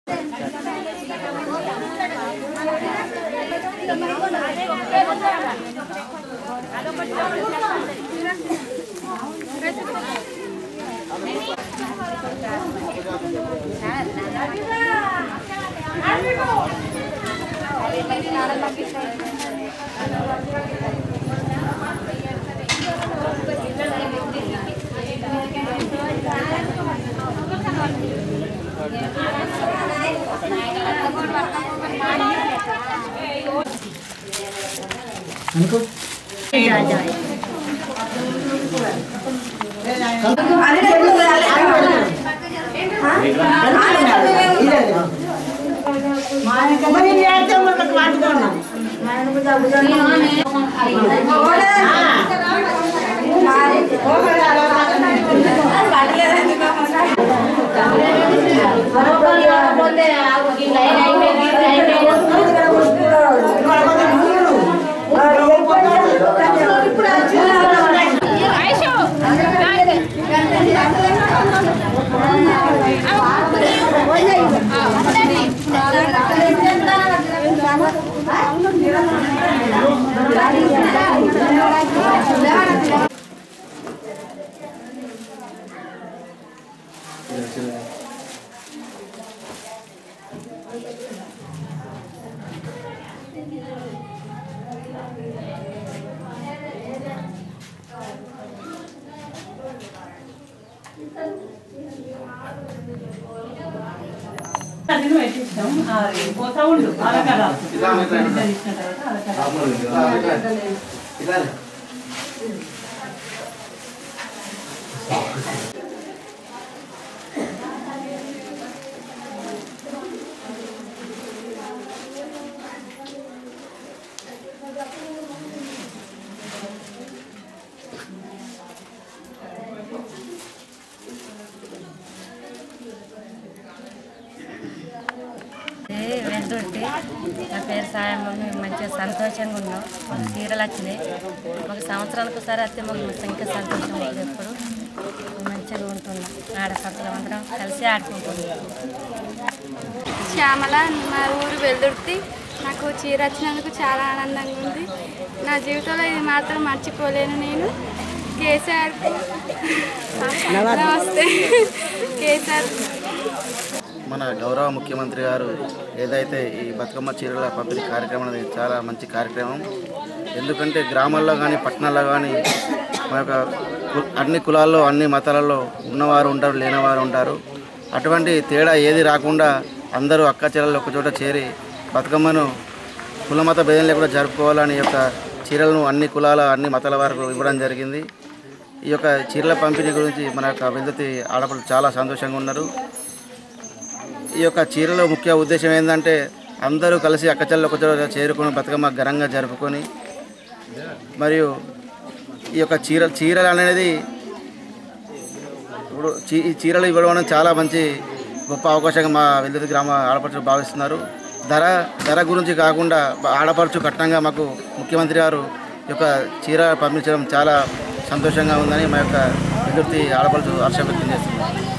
అది పెట్టిస్తాం అది పోతా ఉండు అలకడ ఇచ్చిన తర్వాత అలకడ ఏ వెళ్తుంటే నా పేరు సాయమ్మ మేము మంచిగా సంతోషంగా ఉన్నాం మాకు చీరలు వచ్చినాయి మాకు సంవత్సరానికి ఒకసారి వస్తే మాకు ఇంకా సంతోషం ఉంటుంది ఎప్పుడు మేము మంచిగా ఉంటున్నాం ఆడపక్కల అందరం కలిసి ఆడుకుంటున్నాం శ్యామల మా ఊరు వెల్దుర్తి నాకు చీర వచ్చినందుకు చాలా ఆనందంగా ఉంది నా జీవితంలో ఇది మాత్రం మర్చిపోలేను నేను కేసీఆర్ నమస్తే కేసీఆర్ మన గౌరవ ముఖ్యమంత్రి గారు ఏదైతే ఈ బతుకమ్మ చీరల పంపిణీ కార్యక్రమం అనేది చాలా మంచి కార్యక్రమం ఎందుకంటే గ్రామాల్లో కానీ పట్టణాల్లో కానీ మన యొక్క కు- అన్ని కులాల్లో అన్ని మతాలలో ఉన్నవారు ఉంటారు లేనివారు ఉంటారు అటువంటి తేడా ఏది రాకుండా అందరూ అక్క చెల్లెలు ఒక చోట చేరి బతుకమ్మను కులమత భేదం లేకుండా జరుపుకోవాలని ఈ యొక్క చీరలను అన్ని కులాల అన్ని మతాల వరకు ఇవ్వడం జరిగింది ఈ యొక్క చీరల పంపిణీ గురించి మన యొక్క విద్యుత్ ఆడపడులు చాలా సంతోషంగా ఉన్నారు ఈ యొక్క చీరలో ముఖ్య ఉద్దేశం ఏంటంటే అందరూ కలిసి అక్కచెల్లెలు ఒక చోట చేరుకొని బతుకమ్మ ఘనంగా జరుపుకొని మరియు ఈ యొక్క చీర చీరలు అనేది ఇప్పుడు చీ ఈ చీరలు ఇవ్వడం అనేది చాలా మంచి గొప్ప అవకాశంగా మా వెల్లుది గ్రామ ఆడపడుచులు భావిస్తున్నారు ధర ధర గురించి కాకుండా ఆడపడుచు కట్నంగా మాకు ముఖ్యమంత్రి గారు ఈ యొక్క చీర పంపించడం చాలా సంతోషంగా ఉందని మా యొక్క వెల్లుర్తి ఆడపడుచు హర్షం వ్యక్తం చేస్తున్నారు